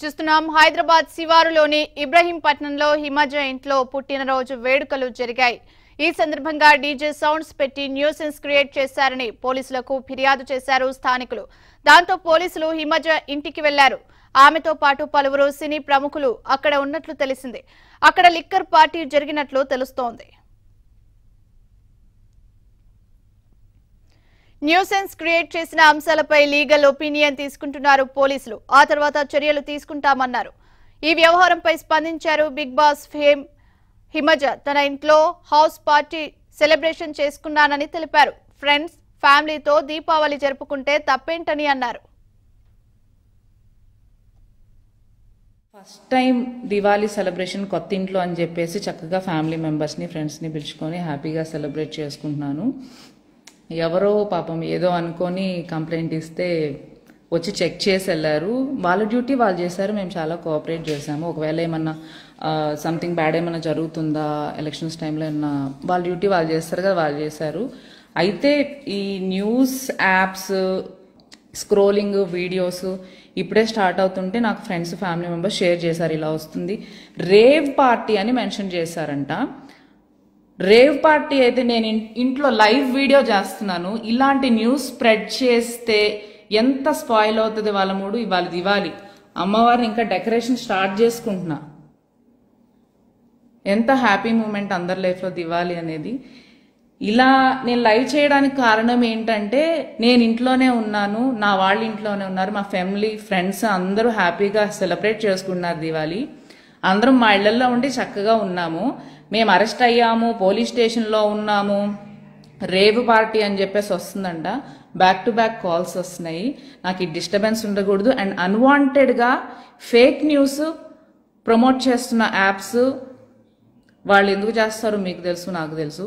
చూస్తున్నాం హైదరాబాద్ శివారులోని ఇబ్రహీంపట్నంలో హిమజ ఇంట్లో పుట్టినరోజు వేడుకలు జరిగాయి ఈ సందర్భంగా డీజే సౌండ్స్ పెట్టి న్యూసెన్స్ క్రియేట్ చేశారని పోలీసులకు ఫిర్యాదు చేశారు స్థానికులు దాంతో పోలీసులు హిమజ ఇంటికి వెళ్లారు ఆమెతో పాటు పలువురు సినీ ప్రముఖులు అక్కడ ఉన్నట్లు తెలిసింది అక్కడ లిక్కర్ పార్టీ జరిగినట్లు తెలుస్తోంది న్యూసెన్స్ క్రియేట్ చేసిన అంశాలపై లీగల్ ఒపీనియన్ తీసుకుంటున్నారు పోలీసులు ఆ తర్వాత చర్యలు తీసుకుంటామన్నారు ఈ వ్యవహారంపై స్పందించారు బిగ్ బాస్ ఫేమ్ హిమజ తన ఇంట్లో హౌస్ పార్టీ సెలబ్రేషన్ చేసుకున్నానని తెలిపారు ఫ్రెండ్స్ ఫ్యామిలీతో దీపావళి జరుపుకుంటే తప్పేంటని అన్నారు ఫస్ట్ టైం దివాళీ సెలబ్రేషన్ కొత్త ఇంట్లో అని చెప్పేసి చక్కగా ఫ్యామిలీ మెంబర్స్ని ఫ్రెండ్స్ని పిలుచుకొని హ్యాపీగా సెలబ్రేట్ చేసుకుంటున్నాను ఎవరో పాపం ఏదో అనుకొని కంప్లైంట్ ఇస్తే వచ్చి చెక్ చేసి వెళ్ళారు వాళ్ళ డ్యూటీ వాళ్ళు చేశారు మేము చాలా కోఆపరేట్ చేశాము ఒకవేళ ఏమన్నా సంథింగ్ బ్యాడ్ ఏమైనా జరుగుతుందా ఎలక్షన్స్ టైంలో ఏమన్నా వాళ్ళ డ్యూటీ వాళ్ళు చేస్తారు కదా వాళ్ళు చేశారు అయితే ఈ న్యూస్ యాప్స్ స్క్రోలింగ్ వీడియోస్ ఇప్పుడే స్టార్ట్ అవుతుంటే నాకు ఫ్రెండ్స్ ఫ్యామిలీ మెంబర్స్ షేర్ చేశారు ఇలా వస్తుంది రేవ్ పార్టీ అని మెన్షన్ చేశారంట రేవ్ పార్టీ అయితే నేను ఇన్- ఇంట్లో లైవ్ వీడియో చేస్తున్నాను ఇలాంటి న్యూస్ స్ప్రెడ్ చేస్తే ఎంత స్పాయిల్ అవుతుంది వాళ్ళ మూడు ఇవాళ దివాలి అమ్మవారిని ఇంకా డెకరేషన్ స్టార్ట్ చేసుకుంటున్నా ఎంత హ్యాపీ మూమెంట్ అందరి లైఫ్లో దివాలి అనేది ఇలా నేను లైవ్ చేయడానికి కారణం ఏంటంటే నేను ఇంట్లోనే ఉన్నాను నా వాళ్ళ ఇంట్లోనే ఉన్నారు మా ఫ్యామిలీ ఫ్రెండ్స్ అందరూ హ్యాపీగా సెలబ్రేట్ చేసుకున్నారు దివాలి అందరం మా ఇళ్లలో ఉండి చక్కగా ఉన్నాము మేము అరెస్ట్ అయ్యాము పోలీస్ స్టేషన్లో ఉన్నాము రేవ్ పార్టీ అని చెప్పేసి వస్తుందంట బ్యాక్ టు బ్యాక్ కాల్స్ వస్తున్నాయి నాకు ఈ డిస్టర్బెన్స్ ఉండకూడదు అండ్ అన్వాంటెడ్గా ఫేక్ న్యూస్ ప్రమోట్ చేస్తున్న యాప్స్ వాళ్ళు ఎందుకు చేస్తారో మీకు తెలుసు నాకు తెలుసు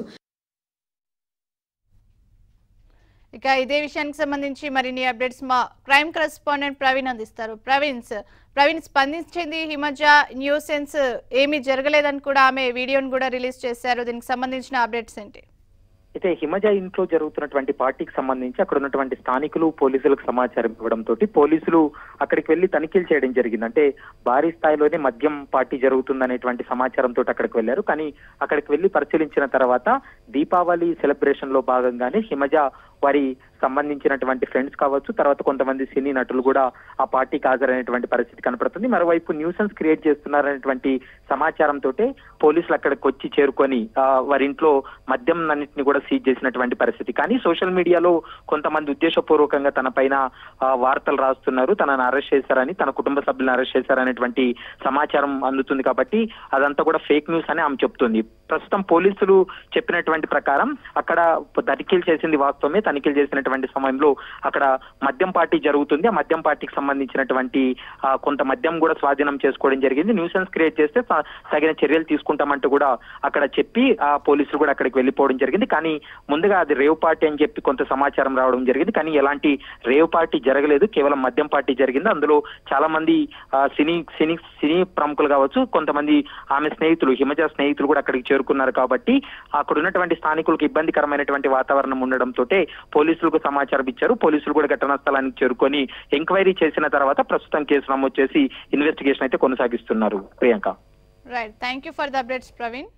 ఇక ఇదే విషయానికి సంబంధించి మరిన్ని అప్డేట్స్ మా క్రైమ్ కరెస్పాండెంట్ ప్రవీణ్ అందిస్తారు ప్రవీణ్ స- ప్రవీణ్ స్పందించింది హిమజ న్యూసెన్స్ ఏమీ జరగలేదని కూడా ఆమె వీడియోను కూడా రిలీజ్ చేశారు దీనికి సంబంధించిన అప్డేట్స్ ఏంటి అయితే హిమజ ఇంట్లో జరుగుతున్నటువంటి పార్టీకి సంబంధించి అక్కడ ఉన్నటువంటి స్థానికులు పోలీసులకు సమాచారం ఇవ్వడంతో పోలీసులు అక్కడికి వెళ్లి తనిఖీలు చేయడం జరిగింది అంటే భారీ స్థాయిలోనే మద్యం పార్టీ జరుగుతుందనేటువంటి సమాచారంతో అక్కడికి వెళ్లారు కానీ అక్కడికి వెళ్లి పరిశీలించిన తర్వాత దీపావళి సెలబ్రేషన్ లో భాగంగానే హిమజ వారి సంబంధించినటువంటి ఫ్రెండ్స్ కావచ్చు తర్వాత కొంతమంది సినీ నటులు కూడా ఆ పార్టీకి హాజరైనటువంటి పరిస్థితి కనపడుతుంది మరోవైపు న్యూసెన్స్ క్రియేట్ చేస్తున్నారనేటువంటి సమాచారంతో పోలీసులు అక్కడికి వచ్చి చేరుకొని ఆ, వారి ఇంట్లో మద్యం అన్నింటిని కూడా సీజ్ చేసినటువంటి పరిస్థితి కానీ సోషల్ మీడియాలో కొంతమంది ఉద్దేశపూర్వకంగా తన పైన ఆ, వార్తలు రాస్తున్నారు తనను అరెస్ట్ చేశారని తన కుటుంబ సభ్యులను అరెస్ట్ చేశారనేటువంటి సమాచారం అందుతుంది కాబట్టి అదంతా కూడా ఫేక్ న్యూస్ అని ఆమె చెప్తుంది ప్రస్తుతం పోలీసులు చెప్పినటువంటి ప్రకారం అక్కడ తనిఖీలు చేసింది వాస్తవమే తనిఖీలు చేసినటువంటి సమయంలో అక్కడ మద్యం పార్టీ జరుగుతుంది ఆ మద్యం పార్టీకి సంబంధించినటువంటి ఆ, కొంత మద్యం కూడా స్వాధీనం చేసుకోవడం జరిగింది న్యూసెన్స్ క్రియేట్ చేస్తే స- తగిన చర్యలు తీసుకుంటామంటూ కూడా అక్కడ చెప్పి ఆ పోలీసులు కూడా అక్కడికి వెళ్ళిపోవడం జరిగింది కానీ ముందుగా అది రేవ్ పార్టీ అని చెప్పి కొంత సమాచారం రావడం జరిగింది కానీ ఎలాంటి రేవ్ పార్టీ జరగలేదు కేవలం మద్యం పార్టీ జరిగింది అందులో చాలా మంది ఆ, సినీ సినీ సినీ ప్రముఖులు కావచ్చు కొంతమంది ఆమె స్నేహితులు హిమజ స్నేహితులు కూడా అక్కడికి చేరుకున్నారు కాబట్టి అక్కడ ఉన్నటువంటి స్థానికులకు ఇబ్బందికరమైనటువంటి వాతావరణం ఉండడంతో పోలీసులకు సమాచారం ఇచ్చారు పోలీసులు కూడా ఘటనా స్థలానికి చేరుకొని ఎంక్వైరీ చేసిన తర్వాత ప్రస్తుతం కేసు నమోదు చేసి ఇన్వెస్టిగేషన్ అయితే కొనసాగిస్తున్నారు Priyanka right thank you for the updates Praveen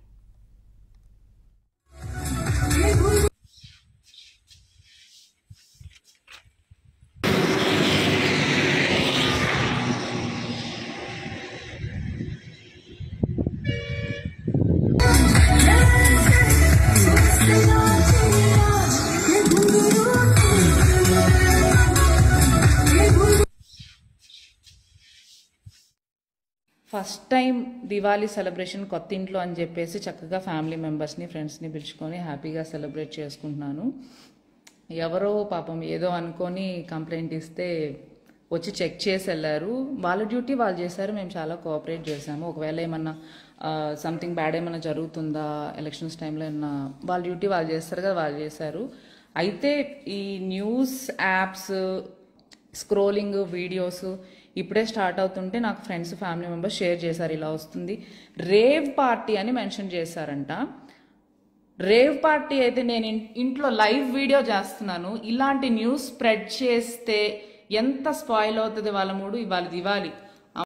first time Diwali celebration కొత్త ఇంట్లో అని చెప్పేసి చక్కగా ఫ్యామిలీ మెంబర్స్ని ఫ్రెండ్స్ని పిలుచుకొని హ్యాపీగా సెలబ్రేట్ చేసుకుంటున్నాను ఎవరో పాపం ఏదో అనుకొని కంప్లైంట్ ఇస్తే వచ్చి చెక్ చేసి వెళ్ళారు వాళ్ళ డ్యూటీ వాళ్ళు చేశారు మేము చాలా కోఆపరేట్ చేశాము ఒకవేళ ఏమన్నా సంథింగ్ బ్యాడ్ ఏమైనా జరుగుతుందా ఎలక్షన్స్ టైంలో ఏమన్నా వాళ్ళ డ్యూటీ వాళ్ళు చేస్తారు కదా వాళ్ళు చేశారు అయితే ఈ న్యూస్ యాప్స్ స్క్రోలింగ్ వీడియోస్ ఇప్పుడే స్టార్ట్ అవుతుంటే నాకు ఫ్రెండ్స్ ఫ్యామిలీ మెంబర్స్ షేర్ చేశారు ఇలా వస్తుంది రేవ్ పార్టీ అని మెన్షన్ చేశారంట రేవ్ పార్టీ అయితే నేను ఇన్- ఇంట్లో లైవ్ వీడియో చేస్తున్నాను ఇలాంటి న్యూస్ స్ప్రెడ్ చేస్తే ఎంత స్పాయిల్ అవుతుంది వాళ్ళ మూడు ఇవాళ దివాలి